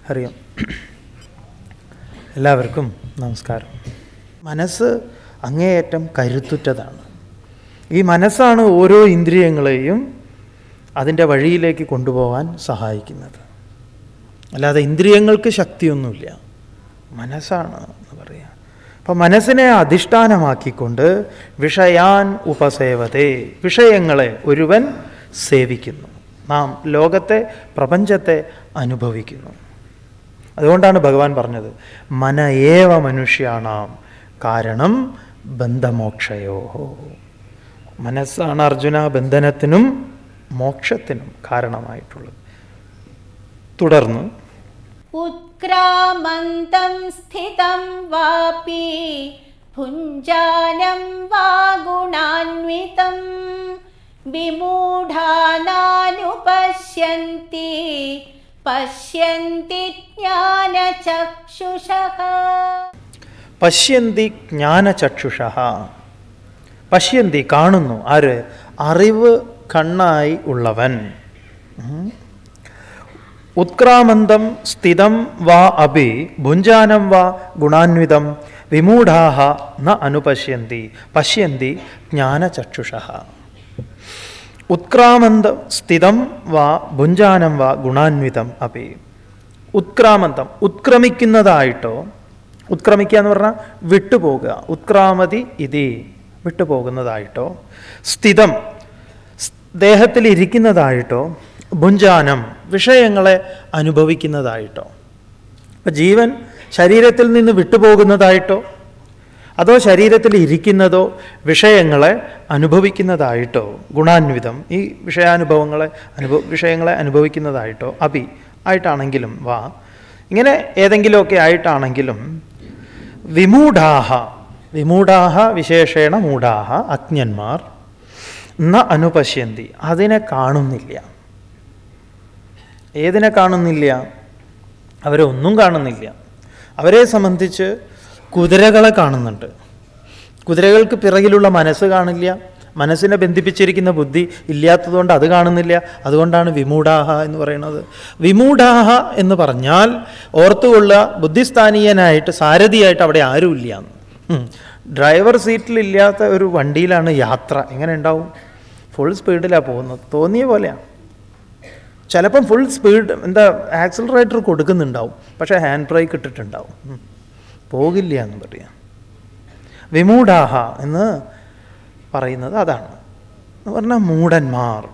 അറിയാം എല്ലാവർക്കും നമസ്കാരം മനസ്സ് അങ്ങേയറ്റം കരുത്തുറ്റതാണ് ഈ മനസ്സാണ് ഓരോ ഇന്ദ്രിയങ്ങളെയും അതിൻ്റെ വഴിയിലേക്ക് കൊണ്ടുപോകാൻ സഹായിക്കുന്നത് അല്ലാതെ ഇന്ദ്രിയങ്ങൾക്ക് ശക്തിയൊന്നുമില്ല മനസ്സാണ് എന്ന് പറയാം അപ്പം മനസ്സിനെ അധിഷ്ഠാനമാക്കിക്കൊണ്ട് വിഷയാൻ ഉപസേവതേ വിഷയങ്ങളെ ഒരുവൻ സേവിക്കുന്നു നാം ലോകത്തെ പ്രപഞ്ചത്തെ അനുഭവിക്കുന്നു അതുകൊണ്ടാണ് ഭഗവാൻ പറഞ്ഞത് മന ഏവ മനുഷ്യാണാം കാരണം ബന്ധമോക്ഷയോ മനസ്സാണ് അർജുന ബന്ധനത്തിനും മോക്ഷത്തിനും കാരണമായിട്ടുള്ളത് തുടർന്ന് उत्क्रामन्तं स्थितं वापि भुञ्जानं वा गुणान्वितं विमूढानानुपश्यन्ति पश्यन्ति ज्ञानचक्षुषः പശ്യന്തി ജ്ഞാനചക്ഷുഷ പശ്യന്തി കാണുന്നു ആര് അറിവ് കണ്ണായി ഉള്ളവൻ ഉം. ഉത്ക്രാമന്തം സ്ഥിതം വാ അഭി ഭുഞ്ചാനം വാ ഗുണാന്വിതം വിമൂഢാഹ ന അനുപശ്യന്തി പശ്യന്തി ജ്ഞാനചക്ഷുഷ ഉത്ക്രാമന്തം സ്ഥിതം വാ ഭുഞ്ചാനം വാ ഗുണാന്വിതം അപി ഉത്ക്രാമന്തം ഉത്ക്രമിക്കുന്നതായിട്ടോ ഉത്ക്രമിക്കുക എന്ന് പറഞ്ഞാൽ വിട്ടുപോകുക ഉത്ക്രാമതി ഇതി വിട്ടുപോകുന്നതായിട്ടോ സ്ഥിതം സ് ദേഹത്തിൽ ഇരിക്കുന്നതായിട്ടോ ഭുഞ്ചാനം വിഷയങ്ങളെ അനുഭവിക്കുന്നതായിട്ടോ അപ്പം ജീവൻ ശരീരത്തിൽ നിന്ന് വിട്ടുപോകുന്നതായിട്ടോ അതോ ശരീരത്തിൽ ഇരിക്കുന്നതോ വിഷയങ്ങളെ അനുഭവിക്കുന്നതായിട്ടോ ഗുണാന്വിതം ഈ വിഷയാനുഭവങ്ങളെ അനുഭവ വിഷയങ്ങളെ അനുഭവിക്കുന്നതായിട്ടോ അഭി ആയിട്ടാണെങ്കിലും വാ ഇങ്ങനെ ഏതെങ്കിലുമൊക്കെ ആയിട്ടാണെങ്കിലും വിമൂഢാഹ വിമൂഢാഹ വിശേഷേണ മൂഢാഹ അജ്ഞന്മാർ ന അനുപശ്യന്തി അതിനെ കാണുന്നില്ല ഏതിനെ കാണുന്നില്ല അവരെ ഒന്നും കാണുന്നില്ല അവരെ സംബന്ധിച്ച് കുതിരകളെ കാണുന്നുണ്ട് കുതിരകൾക്ക് പിറകിലുള്ള മനസ്സ് കാണില്ല മനസ്സിനെ ബന്ധിപ്പിച്ചിരിക്കുന്ന ബുദ്ധി ഇല്ലാത്തതുകൊണ്ട് അത് കാണുന്നില്ല അതുകൊണ്ടാണ് വിമൂഢാഹ എന്ന് പറയുന്നത് വിമൂഢാഹ എന്ന് പറഞ്ഞാൽ ഓർത്തുകൊള്ളുക ബുദ്ധിസ്ഥാനീയനായിട്ട് സാരഥിയായിട്ട് അവിടെ ആരുമില്ല എന്ന്. ഉം. ഡ്രൈവർ സീറ്റിലില്ലാത്ത ഒരു വണ്ടിയിലാണ് യാത്ര എങ്ങനെ ഉണ്ടാവും ഫുൾ സ്പീഡിലാണ് പോകുന്നത് തോന്നിയ പോലെയാണ് ചിലപ്പം ഫുൾ സ്പീഡ് എന്താ ആക്സിലറേറ്റർ കൊടുക്കുന്നുണ്ടാവും പക്ഷേ ഹാൻഡ് ബ്രേക്ക് ഇട്ടിട്ടുണ്ടാവും ഉം. പോകില്ല എന്ന് പറയാം വിമൂഢാഹ എന്ന് പറയുന്നത് അതാണ് എന്ന് പറഞ്ഞാൽ മൂഢന്മാർ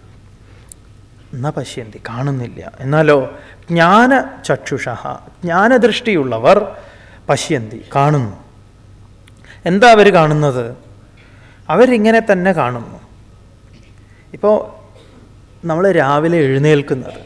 എന്ന പശ്യന്തി കാണുന്നില്ല എന്നാലോ ജ്ഞാന ചക്ഷുഷ ജ്ഞാനദൃഷ്ടിയുള്ളവർ പശ്യന്തി കാണുന്നു എന്താ അവർ കാണുന്നത് അവരിങ്ങനെ തന്നെ കാണുന്നു ഇപ്പോൾ നമ്മൾ രാവിലെ എഴുന്നേൽക്കുന്നത്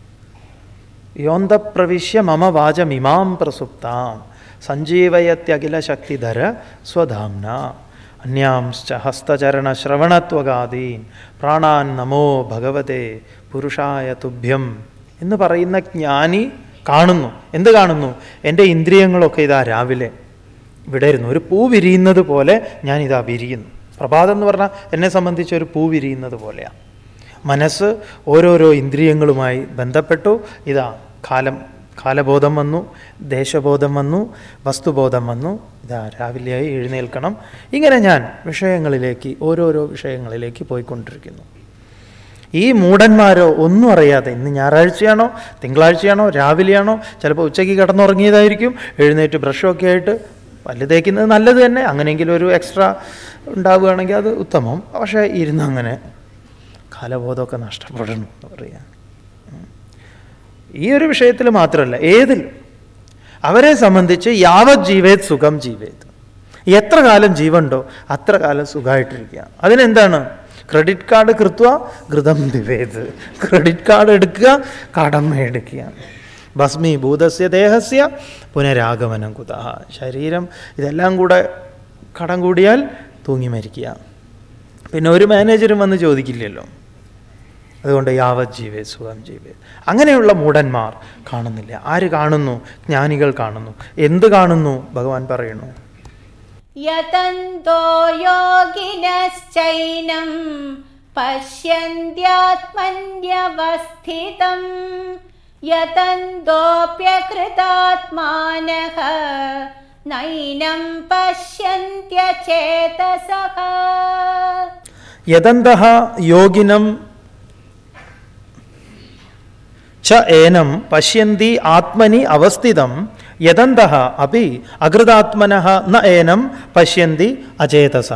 യോന്തപ്രവിശ്യ മമ വാചമിമാം പ്രസുപ്താം സഞ്ജീവയത്യഖില ശക്തിധര സ്വധാംന അന്യാംശ്ച ഹസ്തചരണ ശ്രവണത്വഗാദീൻ പ്രാണാൻ നമോ ഭഗവതേ പുരുഷായ തുഭ്യം എന്ന് പറയുന്ന ജ്ഞാനി കാണുന്നു എന്ത് കാണുന്നു എൻ്റെ ഇന്ദ്രിയങ്ങളൊക്കെ ഇതാ രാവിലെ വിടരുന്നു ഒരു പൂ വിരിയുന്നത് പോലെ ഞാനിതാ വിരിയുന്നു പ്രഭാതം എന്ന് പറഞ്ഞാൽ എന്നെ സംബന്ധിച്ച് ഒരു പൂ വിരിയുന്നത് പോലെയാണ് മനസ്സ് ഓരോരോ ഇന്ദ്രിയങ്ങളുമായി ബന്ധപ്പെട്ടു ഇതാ കാലം കാലബോധം വന്നു ദേശബോധം വന്നു വസ്തുബോധം വന്നു ഇതാ രാവിലെയായി എഴുന്നേൽക്കണം ഇങ്ങനെ ഞാൻ വിഷയങ്ങളിലേക്ക് ഓരോരോ വിഷയങ്ങളിലേക്ക് പോയിക്കൊണ്ടിരിക്കുന്നു ഈ മൂഢന്മാരോ ഒന്നും അറിയാതെ ഇന്ന് ഞായറാഴ്ചയാണോ തിങ്കളാഴ്ചയാണോ രാവിലെയാണോ ചിലപ്പോൾ ഉച്ചയ്ക്ക് കിടന്നുറങ്ങിയതായിരിക്കും എഴുന്നേറ്റ് ബ്രഷൊക്കെ ആയിട്ട് പല്ല് തേക്കുന്നത് നല്ലത് തന്നെ അങ്ങനെയെങ്കിലും ഒരു എക്സ്ട്രാ ഉണ്ടാവുകയാണെങ്കിൽ അത് ഉത്തമം പക്ഷേ ഇരുന്ന് അങ്ങനെ കാലബോധമൊക്കെ നഷ്ടപ്പെടണം എന്ന് പറയാം ഉം. ഈ ഒരു വിഷയത്തിൽ മാത്രമല്ല ഏതിലും അവരെ സംബന്ധിച്ച് യാവത് ജീവേത് സുഖം ജീവേത് എത്ര കാലം ജീവനുണ്ടോ അത്ര കാലം സുഖമായിട്ടിരിക്കുക അതിനെന്താണ് ക്രെഡിറ്റ് കാർഡ് കൃത്വ ഘൃതം ദിവേത് ക്രെഡിറ്റ് കാർഡ് എടുക്കുക കടം മേടിക്കുക ഭസ്മി ഭൂതസ്യ ദേഹസ്യ പുനരാഗമനം കുത ശരീരം ഇതെല്ലാം കൂടെ കടം കൂടിയാൽ തൂങ്ങി മരിക്കുക പിന്നെ ഒരു മാനേജറും വന്ന് ചോദിക്കില്ലല്ലോ അതുകൊണ്ട് യാവത് ജീവേ സുഖം ജീവേ അങ്ങനെയുള്ള മൂഢന്മാർ കാണുന്നില്ല ആര് കാണുന്നു ജ്ഞാനികൾ കാണുന്നു എന്ത് കാണുന്നു ഭഗവാൻ പറയുന്നു यतन्तो योगिनश्चैनं पश्यन्त्यात्मन्यवस्थितं यतन्तोऽप्यकृतात्मानः नैनं पश्यन्त्यचेतसः യതന്ത യോഗിനം ച ഏനം പശ്യന്തി ആത്മനി അവസ്ഥിതം യതന്ത അപ്പി അകൃതാത്മന ന ഏനം പശ്യന്തി അചേതസ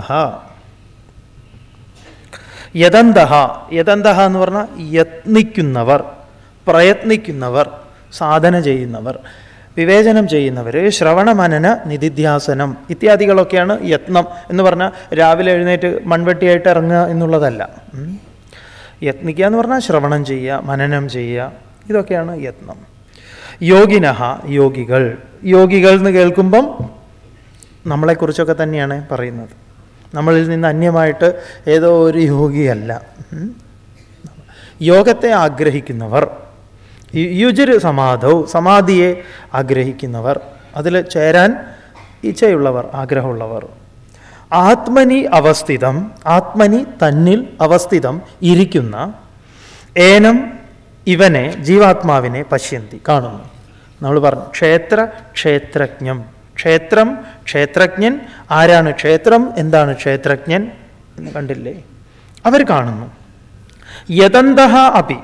യതന്ത യതന്ത എന്ന് പറഞ്ഞാൽ യത്നിക്കുന്നവർ പ്രയത്നിക്കുന്നവർ സാധന ചെയ്യുന്നവർ വിവേചനം ചെയ്യുന്നവർ ശ്രവണമനന നിധിധ്യാസനം ഇത്യാദികളൊക്കെയാണ് യത്നം എന്ന് പറഞ്ഞാൽ രാവിലെ എഴുന്നേറ്റ് മൺവെട്ടിയായിട്ട് ഇറങ്ങുക എന്നുള്ളതല്ല ഉം. യത്നിക്കുക എന്ന് പറഞ്ഞാൽ ശ്രവണം ചെയ്യുക മനനം ചെയ്യുക ഇതൊക്കെയാണ് യത്നം യോഗിനഹ യോഗികൾ യോഗികൾ എന്ന് കേൾക്കുമ്പം നമ്മളെക്കുറിച്ചൊക്കെ തന്നെയാണ് പറയുന്നത് നമ്മളിൽ നിന്ന് അന്യമായിട്ട് ഏതോ ഒരു യോഗിയല്ല ഉം. യോഗത്തെ ആഗ്രഹിക്കുന്നവർ യു- യുജിര് സമാധവും സമാധിയെ ആഗ്രഹിക്കുന്നവർ അതിൽ ചേരാൻ ഇച്ഛയുള്ളവർ ആഗ്രഹമുള്ളവർ ആത്മനി അവസ്ഥിതം ആത്മനി തന്നിൽ അവസ്ഥിതം ഇരിക്കുന്ന ഏനം ഇവനെ ജീവാത്മാവിനെ പശ്യന്തി കാണുന്നു നമ്മൾ പറഞ്ഞു ക്ഷേത്ര ക്ഷേത്രജ്ഞം ക്ഷേത്രം ക്ഷേത്രജ്ഞൻ ആരാണ് ക്ഷേത്രം എന്താണ് ക്ഷേത്രജ്ഞൻ എന്ന് കണ്ടില്ലേ അവർ കാണുന്നു യതന്ത അപി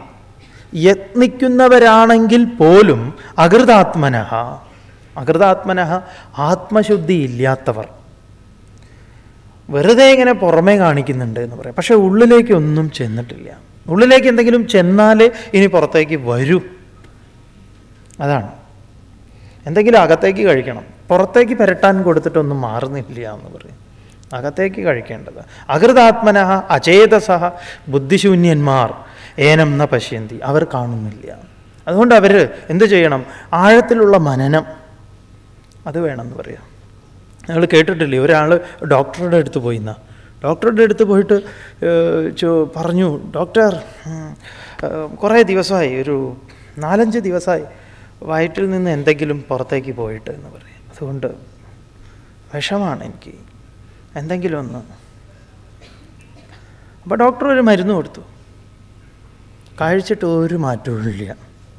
യത്നിക്കുന്നവരാണെങ്കിൽ പോലും അകൃതാത്മനഃ അകൃതാത്മനഃ ആത്മശുദ്ധി ഇല്ലാത്തവർ വെറുതെ ഇങ്ങനെ പുറമേ കാണിക്കുന്നുണ്ട് എന്ന് പറയാം പക്ഷെ ഉള്ളിലേക്ക് ഒന്നും ചെന്നിട്ടില്ല ഉള്ളിലേക്ക് എന്തെങ്കിലും ചെന്നാലേ ഇനി പുറത്തേക്ക് വരൂ അതാണ് എന്തെങ്കിലും അകത്തേക്ക് കഴിക്കണം പുറത്തേക്ക് പുരട്ടാൻ കൊടുത്തിട്ടൊന്നും മാറുന്നില്ല എന്ന് പറയും അകത്തേക്ക് കഴിക്കേണ്ടത് അകൃതാത്മന അചേതസഹ ബുദ്ധിശൂന്യന്മാർ ഏനം ന പശ്യന്തി അവർ കാണുന്നില്ല അതുകൊണ്ട് അവർ എന്ത് ചെയ്യണം ആഴത്തിലുള്ള മനനം അത് വേണമെന്ന് പറയാം ഞങ്ങൾ കേട്ടിട്ടില്ലേ ഒരാൾ ഡോക്ടറുടെ അടുത്ത് പോയി എന്നാ ഡോക്ടറുടെ അടുത്ത് പോയിട്ട് ഏഹ്, ചോ- പറഞ്ഞു ഡോക്ടർ ഉം, ഏഹ്, കുറേ ദിവസമായി ഒരു നാലഞ്ച് ദിവസമായി വയറ്റിൽ നിന്ന് എന്തെങ്കിലും പുറത്തേക്ക് പോയിട്ട് എന്ന് പറയും അതുകൊണ്ട് വിഷമാണ് എനിക്ക് എന്തെങ്കിലും ഒന്ന് അപ്പോൾ ഡോക്ടർ ഒരു മരുന്ന് കൊടുത്തു കഴിച്ചിട്ട് ഒരു മാറ്റവും ഇല്ല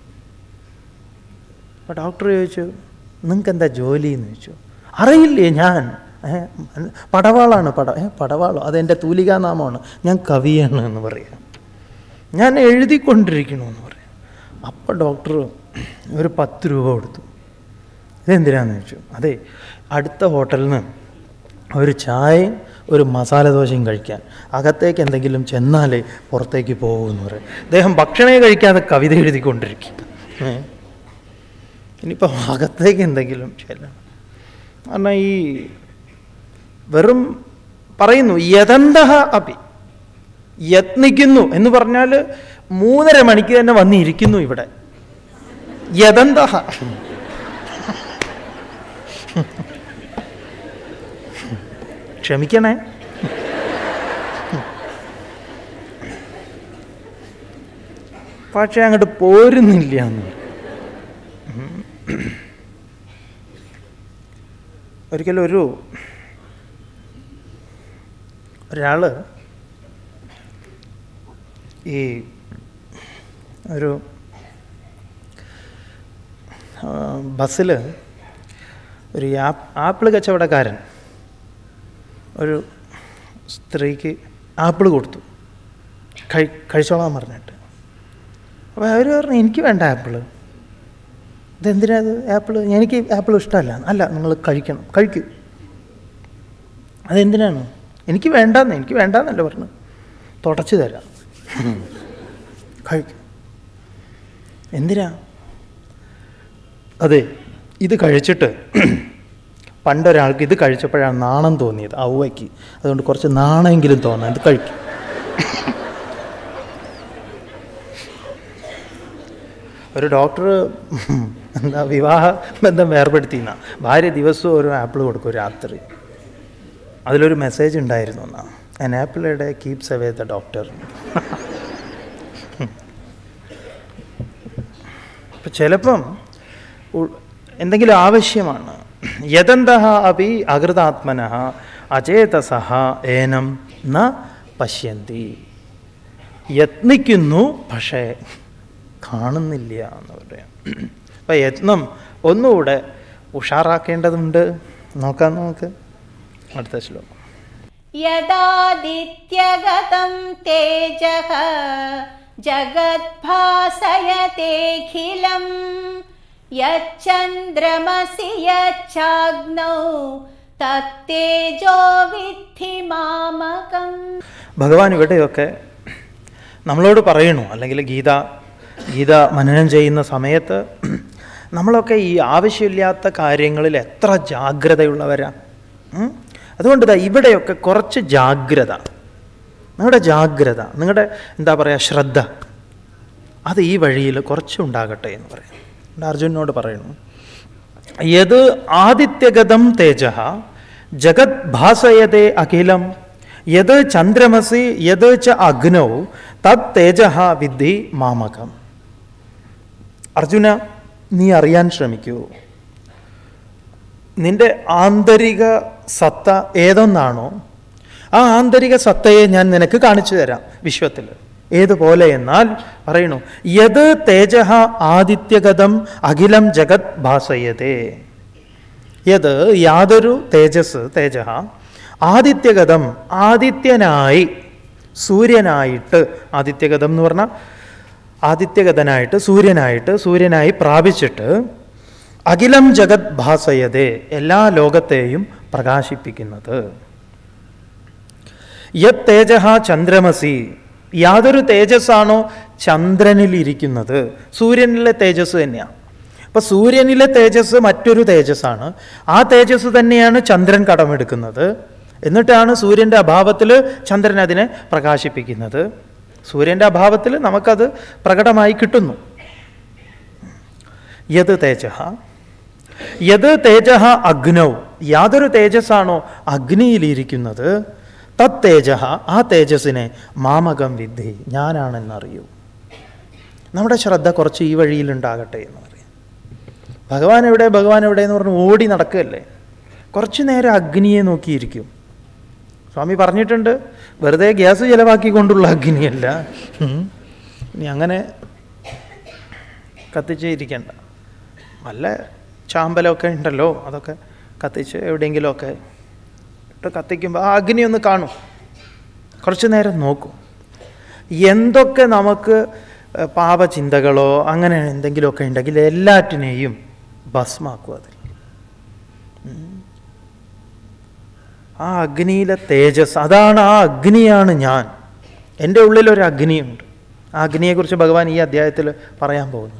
അപ്പോൾ ഡോക്ടർ ചോദിച്ചു നിങ്ങൾക്ക് എന്താ ജോലി എന്ന് ചോദിച്ചു അറിയില്ലേ ഞാൻ ഏ, പടവാളാണ് പട ഏ പടവാളോ അതെൻ്റെ തൂലികാനാമമാണ് ഞാൻ കവിയാണ് എന്ന് പറയാം ഞാൻ എഴുതിക്കൊണ്ടിരിക്കണമെന്ന് പറയാം അപ്പോൾ ഡോക്ടർ ഒരു പത്ത് രൂപ കൊടുത്തു ഇതെന്തിനാന്ന് ചോദിച്ചു അതെ അടുത്ത ഹോട്ടലിൽ നിന്ന് ഒരു ചായയും ഒരു മസാല ദോശയും കഴിക്കാൻ അകത്തേക്ക് എന്തെങ്കിലും ചെന്നാലേ പുറത്തേക്ക് പോകുമെന്ന് പറയും അദ്ദേഹം ഭക്ഷണമേ കഴിക്കാതെ കവിത എഴുതിക്കൊണ്ടിരിക്കും ഏ ഇനിയിപ്പോൾ അകത്തേക്ക് എന്തെങ്കിലും ചെല്ലണം കാരണം ഈ വെറും പറയുന്നു യതന്ത അപി യത്നിക്കുന്നു എന്ന് പറഞ്ഞാൽ മൂന്നര മണിക്ക് തന്നെ വന്നിരിക്കുന്നു ഇവിടെ യതന്ത ക്ഷമിക്കണേ പക്ഷേ അങ്ങോട്ട് പോരുന്നില്ല എന്ന് ഒരിക്കലും ഒരു ഒരാൾ ഈ ഒരു ബസ്സിൽ ഒരു ആപ്പ് ആപ്പിൾ കച്ചവടക്കാരൻ ഒരു സ്ത്രീക്ക് ആപ്പിൾ കൊടുത്തു കഴി കഴിച്ചോളാൻ പറഞ്ഞിട്ട് അപ്പോൾ അവർ പറഞ്ഞു എനിക്ക് വേണ്ട ആപ്പിൾ ഇതെന്തിനാ ഇത് ആപ്പിൾ എനിക്ക് ആപ്പിൾ ഇഷ്ടമല്ല അല്ല നിങ്ങൾ കഴിക്കണം കഴിക്കൂ അതെന്തിനാണ് എനിക്ക് വേണ്ടാന്ന് എനിക്ക് വേണ്ടാന്നല്ല പറഞ്ഞു തുടച്ചു തരാം കഴിക്കും എന്തിനാ അതെ ഇത് കഴിച്ചിട്ട് പണ്ടൊരാൾക്ക് ഇത് കഴിച്ചപ്പോഴാണ് നാണം തോന്നിയത് ഔവയ്ക്ക് അതുകൊണ്ട് കുറച്ച് നാണമെങ്കിലും തോന്നാം ഇത് കഴിക്കും ഒരു ഡോക്ടർ എന്താ വിവാഹ ബന്ധം വേർപെടുത്തിയെന്ന ഭാര്യ ദിവസവും ഒരു ആപ്പിൾ കൊടുക്കും രാത്രി അതിലൊരു മെസ്സേജ് ഉണ്ടായിരുന്നു എന്നാ an apple a day keeps away the doctor അപ്പം ചിലപ്പം ഉ- എന്തെങ്കിലും ആവശ്യമാണ് യതന്ത അപി അകൃതാത്മന അചേതസ ഏനം ന പശ്യന്തി യത്നിക്കുന്നു പക്ഷേ കാണുന്നില്ല എന്ന് പറയാം അപ്പം യത്നം ഒന്നുകൂടെ ഉഷാറാക്കേണ്ടതുണ്ട് നോക്കാം നമുക്ക് അടുത്ത ശ്ലോകം यदादित्यगतं तेजः जगद्भासयतेऽखिलं यच्चन्द्रमसि यच्चाग्नौ तत्तेजो विद्धि मामकम् ഭഗവാൻ ഇവിടെയൊക്കെ നമ്മളോട് പറയണു അല്ലെങ്കിൽ ഗീത ഗീത മനനം ചെയ്യുന്ന സമയത്ത് നമ്മളൊക്കെ ഈ ആവശ്യമില്ലാത്ത കാര്യങ്ങളിൽ എത്ര ജാഗ്രതയുള്ളവരാ ഉം? അതുകൊണ്ട് ദാ ഇവിടെയൊക്കെ കുറച്ച് ജാഗ്രത നിങ്ങളുടെ ജാഗ്രത നിങ്ങളുടെ എന്താ പറയുക ശ്രദ്ധ അത് ഈ വഴിയിൽ കുറച്ചുണ്ടാകട്ടെ എന്ന് പറയും ഇവിടെ അർജുനോട് പറയുന്നു യത് ആദിത്യഗതം തേജ ജഗത് ഭാസയതേ അഖിലം യത് ചന്ദ്രമസി യത് ച അഗ്നൗ തത് തേജ വിദ്ധി മാമകം അർജുന നീ അറിയാൻ ശ്രമിക്കൂ നിന്റെ ആന്തരിക സത്ത ഏതൊന്നാണോ ആ ആന്തരിക സത്തയെ ഞാൻ നിനക്ക് കാണിച്ചു തരാം വിശ്വത്തിൽ ഏതുപോലെ എന്നാൽ പറയണു യത് തേജ ആദിത്യഗതം അഖിലം ജഗത് ഭാസയതേ യത് യാതൊരു തേജസ് തേജ ആദിത്യഗതം ആദിത്യനായി സൂര്യനായിട്ട് ആദിത്യഗതം എന്ന് പറഞ്ഞാൽ ആദിത്യഗതനായിട്ട് സൂര്യനായിട്ട് സൂര്യനായി പ്രാപിച്ചിട്ട് അഖിലം ജഗത് ഭാസയതേ എല്ലാ ലോകത്തെയും പ്രകാശിപ്പിക്കുന്നത് യത് തേജ ചന്ദ്രമസി യാതൊരു തേജസ്സാണോ ചന്ദ്രനിലിരിക്കുന്നത് സൂര്യനിലെ തേജസ് തന്നെയാണ് അപ്പൊ സൂര്യനിലെ തേജസ് മറ്റൊരു തേജസ്സാണ് ആ തേജസ് തന്നെയാണ് ചന്ദ്രൻ കടമെടുക്കുന്നത് എന്നിട്ടാണ് സൂര്യൻ്റെ അഭാവത്തിൽ ചന്ദ്രൻ അതിനെ പ്രകാശിപ്പിക്കുന്നത് സൂര്യൻ്റെ അഭാവത്തിൽ നമുക്കത് പ്രകടമായി കിട്ടുന്നു യത് തേജ യത് തേജ അഗ്നൗ യാതൊരു തേജസ്സാണോ അഗ്നിയിലിരിക്കുന്നത് തത് തേജ ആ തേജസ്സിനെ മാമകം വിദ്ധി ഞാനാണെന്നറിയൂ നമ്മുടെ ശ്രദ്ധ കുറച്ച് ഈ വഴിയിലുണ്ടാകട്ടെ എന്ന് പറയും ഭഗവാൻ എവിടെ ഭഗവാൻ എവിടെ എന്ന് പറഞ്ഞ് ഓടി നടക്കുകയല്ലേ കുറച്ചു നേരം അഗ്നിയെ നോക്കിയിരിക്കും സ്വാമി പറഞ്ഞിട്ടുണ്ട് വെറുതെ ഗ്യാസ് ചിലവാക്കിക്കൊണ്ടുള്ള അഗ്നിയല്ല ഉം. ഇനി അങ്ങനെ കത്തിച്ച് ഇരിക്കണ്ട വല്ല ചാമ്പലമൊക്കെ ഉണ്ടല്ലോ അതൊക്കെ കത്തിച്ച് എവിടെയെങ്കിലുമൊക്കെ ഇട്ട് കത്തിക്കുമ്പോൾ ആ അഗ്നി ഒന്ന് കാണും കുറച്ച് നേരം നോക്കും എന്തൊക്കെ നമുക്ക് ഏഹ്, പാപചിന്തകളോ അങ്ങനെ എന്തെങ്കിലുമൊക്കെ ഉണ്ടെങ്കിൽ എല്ലാറ്റിനെയും ഭസ്മാക്കും അതിൽ ഉം. ആ അഗ്നിയിലെ തേജസ് അതാണ് ആ അഗ്നിയാണ് ഞാൻ എൻ്റെ ഉള്ളിൽ ഒരു അഗ്നിയുണ്ട് ആ അഗ്നിയെക്കുറിച്ച് ഭഗവാൻ ഈ അധ്യായത്തിൽ പറയാൻ പോകുന്നുണ്ട്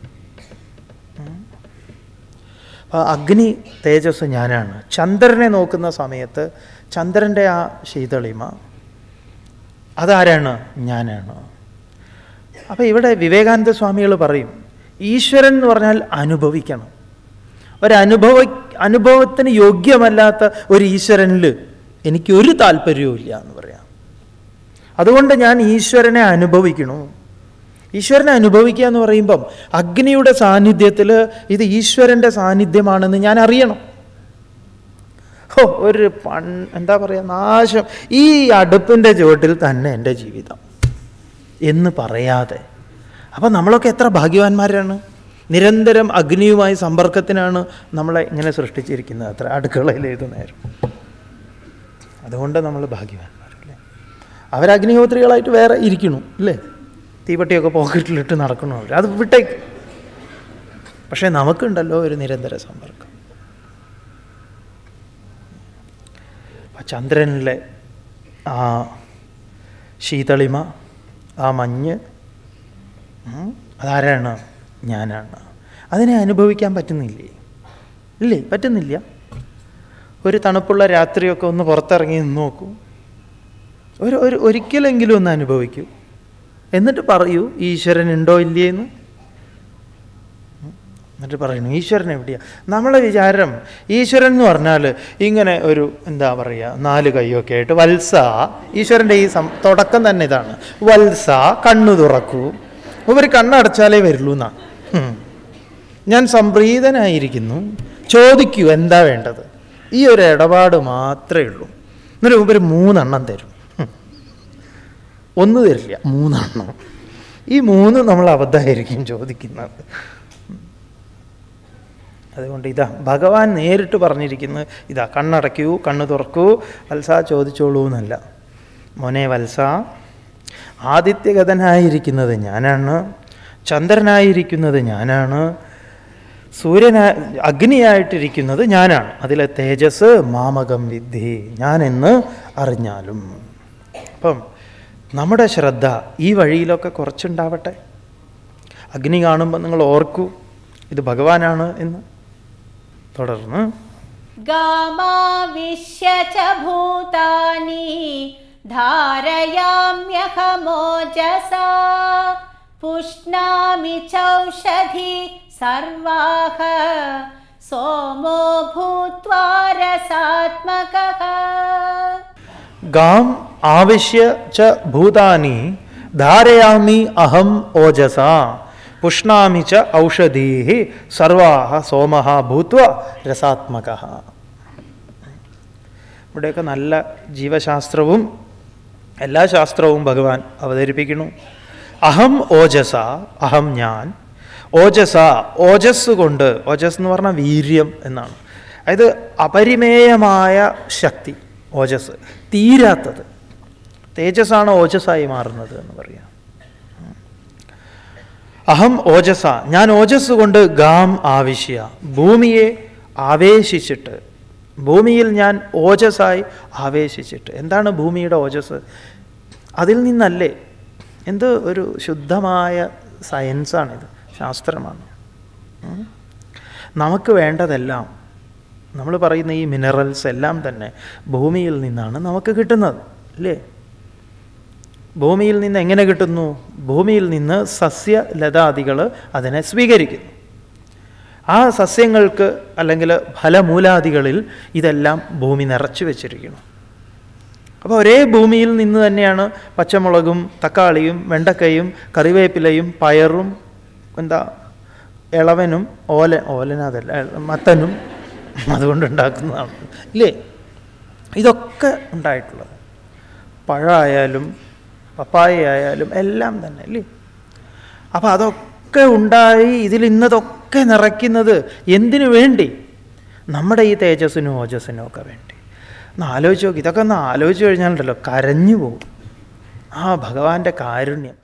അപ്പോൾ അഗ്നി തേജസ് ഞാനാണ് ചന്ദ്രനെ നോക്കുന്ന സമയത്ത് ചന്ദ്രൻ്റെ ആ ശീതളിമ അതാരാണ് ഞാനാണ് അപ്പോൾ ഇവിടെ വിവേകാനന്ദ സ്വാമികൾ പറയും ഈശ്വരൻ എന്ന് പറഞ്ഞാൽ അനുഭവിക്കണം ഒരനുഭവ അനുഭവത്തിന് യോഗ്യമല്ലാത്ത ഒരു ഈശ്വരനിൽ എനിക്ക് ഒരു താല്പര്യവും ഇല്ല എന്ന് പറയാം അതുകൊണ്ട് ഞാൻ ഈശ്വരനെ അനുഭവിക്കണു ഈശ്വരനെ അനുഭവിക്കുക എന്ന് പറയുമ്പം അഗ്നിയുടെ സാന്നിധ്യത്തിൽ ഇത് ഈശ്വരൻ്റെ സാന്നിധ്യമാണെന്ന് ഞാൻ അറിയണം ഹോ ഒരു പൺ എന്താ പറയുക നാശം ഈ അടുപ്പിൻ്റെ ചുവട്ടിൽ തന്നെ എൻ്റെ ജീവിതം എന്ന് പറയാതെ അപ്പം നമ്മളൊക്കെ എത്ര ഭാഗ്യവാന്മാരാണ് നിരന്തരം അഗ്നിയുമായി സമ്പർക്കത്തിനാണ് നമ്മളെ ഇങ്ങനെ സൃഷ്ടിച്ചിരിക്കുന്നത് അത്ര അടുക്കളയിൽ ഏത് നേരം അതുകൊണ്ട് നമ്മൾ ഭാഗ്യവാന്മാരല്ലേ അവരഗ്നിഹോത്രികളായിട്ട് വേറെ ഇരിക്കണു അല്ലേ തീവട്ടിയൊക്കെ പോക്കറ്റിലിട്ട് നടക്കണു അവർ അത് വിട്ടേക്ക് പക്ഷേ നമുക്കുണ്ടല്ലോ ഒരു നിരന്തര സമ്പർക്കം അപ്പം ചന്ദ്രനിലെ ആ ശീതളിമ ആ മഞ്ഞ് ഉം, അതാരാണ് ഞാനാണ് അതിനെ അനുഭവിക്കാൻ പറ്റുന്നില്ലേ ഇല്ലേ പറ്റുന്നില്ല ഒരു തണുപ്പുള്ള രാത്രിയൊക്കെ ഒന്ന് പുറത്തിറങ്ങി നിന്ന് നോക്കൂ ഒരു ഒരു ഒരിക്കലെങ്കിലും ഒന്ന് അനുഭവിക്കൂ എന്നിട്ട് പറയൂ ഈശ്വരൻ ഉണ്ടോ ഇല്ലേ എന്ന് എന്നിട്ട് പറയുന്നു ഈശ്വരൻ എവിടെയാ നമ്മളെ വിചാരം ഈശ്വരൻ എന്ന് പറഞ്ഞാൽ ഇങ്ങനെ ഒരു എന്താ പറയുക നാല് കൈയൊക്കെ ആയിട്ട് വത്സ ഈശ്വരൻ്റെ ഈ സം തുടക്കം തന്നെ ഇതാണ് വത്സ കണ്ണു തുറക്കൂ ഇവർ കണ്ണടച്ചാലേ വരുള്ളൂ എന്നാ ഉം. ഞാൻ സംപ്രീതനായിരിക്കുന്നു ചോദിക്കൂ എന്താ വേണ്ടത് ഈ ഒരു ഇടപാട് മാത്രമേ ഉള്ളൂ എന്നിട്ട് മുമ്പ് ഒരു മൂന്നെണ്ണം തരും ഉം. ഒന്ന് തരില്ല മൂന്നെണ്ണം ഈ മൂന്ന് നമ്മൾ അബദ്ധമായിരിക്കും ചോദിക്കുന്നത് അതുകൊണ്ട് ഇതാ ഭഗവാൻ നേരിട്ട് പറഞ്ഞിരിക്കുന്നത് ഇതാ കണ്ണടയ്ക്കൂ കണ്ണ് തുറക്കൂ വത്സ ചോദിച്ചോളൂ എന്നല്ല മോനെ വത്സ ആദിത്യഗതനായിരിക്കുന്നത് ഞാനാണ് ചന്ദ്രനായിരിക്കുന്നത് ഞാനാണ് സൂര്യനാ അഗ്നിയായിട്ടിരിക്കുന്നത് ഞാനാണ് അതിലെ തേജസ് മാമകം വിദ്ധി ഞാനെന്ന് അറിഞ്ഞാലും അപ്പം നമ്മുടെ ശ്രദ്ധ ഈ വഴിയിലൊക്കെ കുറച്ചുണ്ടാവട്ടെ അഗ്നി കാണുമ്പോൾ നിങ്ങൾ ഓർക്കൂ ഇത് ഭഗവാനാണ് എന്ന് തുടർന്ന് गामाविश्य च भूतानि धारयाम्यहमोजसा पुष्णामि चौषधि सर्वाः सोमो भूत्वा रसात्मकः ഗാം ആവശ്യ ച ഭൂതാനി ധാരയാമി അഹം ഓജസ പുഷ്ണാമി ച ഔഷധീ സർവാഹ സോമ ഭൂത്വ രസാത്മക ഇവിടെയൊക്കെ നല്ല ജീവശാസ്ത്രവും എല്ലാ ശാസ്ത്രവും ഭഗവാൻ അവതരിപ്പിക്കുന്നു അഹം ഓജസ അഹം ഞാൻ ഓജസ ഓജസ് കൊണ്ട് ഓജസ് എന്ന് പറഞ്ഞാൽ വീര്യം എന്നാണ് അതായത് അപരിമേയമായ ശക്തി ഓജസ് തീരാത്തത് തേജസ്സാണ് ഓജസ്സായി മാറുന്നത് എന്ന് പറയാം അഹം ഓജസ ഞാൻ ഓജസ് കൊണ്ട് ഗാം ആവശ്യ ഭൂമിയെ ആവേശിച്ചിട്ട് ഭൂമിയിൽ ഞാൻ ഓജസ്സായി ആവേശിച്ചിട്ട് എന്താണ് ഭൂമിയുടെ ഓജസ് അതിൽ നിന്നല്ലേ എന്ത് ഒരു ശുദ്ധമായ സയൻസാണിത് ശാസ്ത്രമാണ് ഉം. നമുക്ക് വേണ്ടതെല്ലാം നമ്മൾ പറയുന്ന ഈ മിനറൽസ് എല്ലാം തന്നെ ഭൂമിയിൽ നിന്നാണ് നമുക്ക് കിട്ടുന്നത് അല്ലേ ഭൂമിയിൽ നിന്ന് എങ്ങനെ കിട്ടുന്നു ഭൂമിയിൽ നിന്ന് സസ്യലതാദികൾ അതിനെ സ്വീകരിക്കുന്നു ആ സസ്യങ്ങൾക്ക് അല്ലെങ്കിൽ ഫലമൂലാദികളിൽ ഇതെല്ലാം ഭൂമി നിറച്ചു വെച്ചിരിക്കുന്നു അപ്പോൾ ഒരേ ഭൂമിയിൽ നിന്ന് തന്നെയാണ് പച്ചമുളകും തക്കാളിയും വെണ്ടക്കയും കറിവേപ്പിലയും പയറും എന്താ ഇളവനും ഓല ഓലനതല്ല എ- മത്തനും അതുകൊണ്ടുണ്ടാക്കുന്നതാണ് ഇല്ലേ ഇതൊക്കെ ഉണ്ടായിട്ടുള്ളത് പഴമായാലും പപ്പായ ആയാലും എല്ലാം തന്നെ അല്ലേ അപ്പം അതൊക്കെ ഉണ്ടായി ഇതിൽ ഇന്നതൊക്കെ നിറയ്ക്കുന്നത് എന്തിനു വേണ്ടി നമ്മുടെ ഈ തേജസ്സിനും ഓജസ്സിനും ഒക്കെ വേണ്ടി ഒന്ന് ആലോചിച്ച് നോക്കി ഇതൊക്കെ ഒന്ന് ആലോചിച്ച് കഴിഞ്ഞാലുണ്ടല്ലോ കരഞ്ഞു പോകും ആ ഭഗവാന്റെ കാരുണ്യം